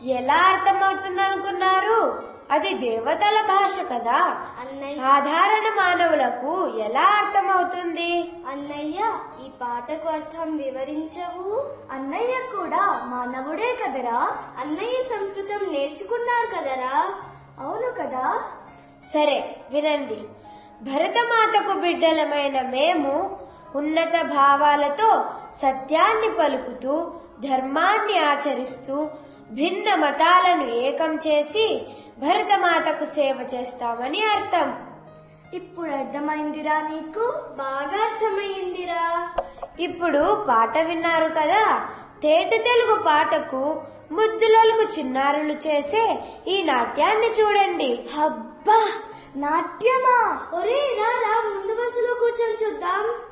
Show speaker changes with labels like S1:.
S1: ఎలా అర్థమవుతుంది అనుకున్నారు అది దేవతల భాష కదా
S2: అన్నయ్య
S1: సాధారణ మానవులకు ఎలా అర్థమవుతుంది
S2: అన్నయ్య ఈ పాటకు అర్థం వివరించవు అన్నయ్య కూడా మానవుడే కదరా అన్నయ్య సంస్కృతం నేర్చుకున్నాడు కదరా అవును కదా
S1: సరే వినండి భరతమాతకు బిడ్డలమైన మేము ఉన్నత భావాలతో సత్యాన్ని పలుకుతూ ధర్మాన్ని ఆచరిస్తూ భిన్న మతాలను ఏకం చేసి భరతమాతకు సేవ చేస్తామని అర్థం
S2: ఇప్పుడు అర్థమైందిరా నీకు బాగా అర్థమైందిరా
S1: ఇప్పుడు పాట విన్నారు కదా తేట తెలుగు పాటకు ముద్దులకు చిన్నారులు చేసే ఈ నాట్యాన్ని చూడండి
S2: అబ్బా నాట్యమా ఒరే రా రా ముందు వరుసలో కూర్చొని చూద్దాం